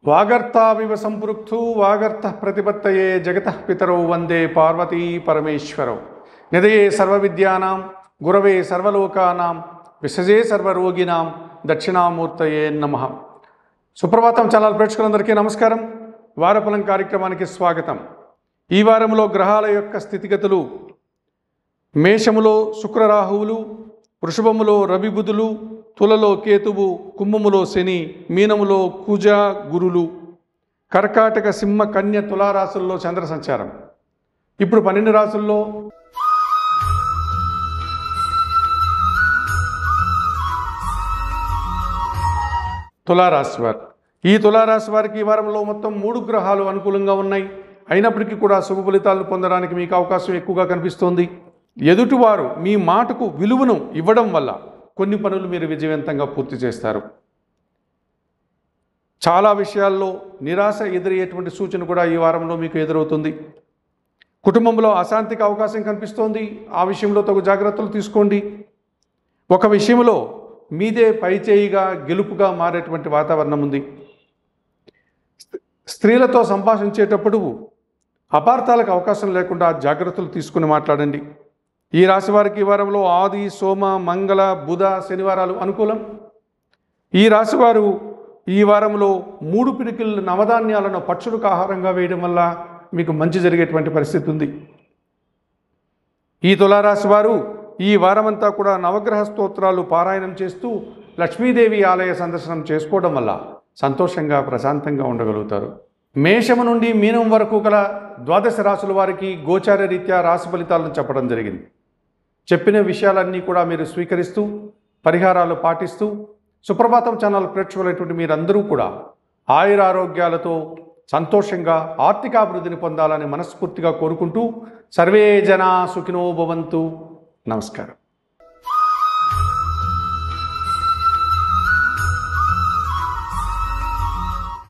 వాగర్తావివ సంపృక్తు వాగర్త ప్రతిపత్తయే జగత పితరౌ వందే పార్వతీ పరమేశ్వరౌ నిదయే సర్వవిద్యానాం గురవే సర్వలోకానాం విసజే సర్వరోగినాం దక్షిణామూర్తయే నమ సుప్రభాతం ఛానల్ ప్రేక్షకులందరికీ నమస్కారం వారఫలం కార్యక్రమానికి స్వాగతం ఈ వారంలో గ్రహాల యొక్క స్థితిగతులు మేషములో శుక్రరాహువులు వృషభములో రవిబుధులు తులలో కేతువు కుంభములో శని మీనములో కుజ గురులు కర్కాటక సింహ కన్య తులారాశుల్లో చంద్ర సంచారం ఇప్పుడు పన్నెండు రాసుల్లో తులారాశి వారు ఈ తులారాశి వారికి ఈ వారంలో మొత్తం మూడు గ్రహాలు అనుకూలంగా ఉన్నాయి అయినప్పటికీ కూడా శుభ ఫలితాలను పొందడానికి మీకు అవకాశం ఎక్కువగా కనిపిస్తోంది ఎదుటివారు మీ మాటకు విలువను ఇవ్వడం వల్ల కొన్ని పనులు మీరు విజయవంతంగా పూర్తి చేస్తారు చాలా విషయాల్లో నిరాశ ఎదురయ్యేటువంటి సూచన కూడా ఈ వారంలో మీకు ఎదురవుతుంది కుటుంబంలో అశాంతికి అవకాశం కనిపిస్తోంది ఆ విషయంలో తగు జాగ్రత్తలు తీసుకోండి ఒక విషయంలో మీదే పైచేయిగా గెలుపుగా మారేటువంటి వాతావరణం ఉంది స్త్రీలతో సంభాషించేటప్పుడు అపార్థాలకు అవకాశం లేకుండా జాగ్రత్తలు తీసుకుని మాట్లాడండి ఈ రాశి వారికి ఈ వారంలో ఆది సోమ మంగళ బుధ శనివారాలు అనుకూలం ఈ రాశివారు ఈ వారంలో మూడు పిడికిల్ నవధాన్యాలను పక్షులకు ఆహారంగా వేయడం వల్ల మీకు మంచి జరిగేటువంటి పరిస్థితి ఉంది ఈ తులారాశి వారు ఈ వారమంతా కూడా నవగ్రహ స్తోత్రాలు పారాయణం చేస్తూ లక్ష్మీదేవి ఆలయ సందర్శనం చేసుకోవడం వల్ల సంతోషంగా ప్రశాంతంగా ఉండగలుగుతారు మేషము నుండి మీనం వరకు గల ద్వాదశ రాశుల వారికి గోచార రీత్యా రాశి ఫలితాలను చెప్పడం జరిగింది చెప్పిన విషయాలన్నీ కూడా మీరు స్వీకరిస్తూ పరిహారాలు పాటిస్తూ సుప్రభాతం ఛానల్ ప్రేక్షకులైనటువంటి మీరందరూ కూడా ఆయురారోగ్యాలతో సంతోషంగా ఆర్థికాభివృద్ధిని పొందాలని మనస్ఫూర్తిగా కోరుకుంటూ సర్వే జనా సుఖినో భవంతు నమస్కారం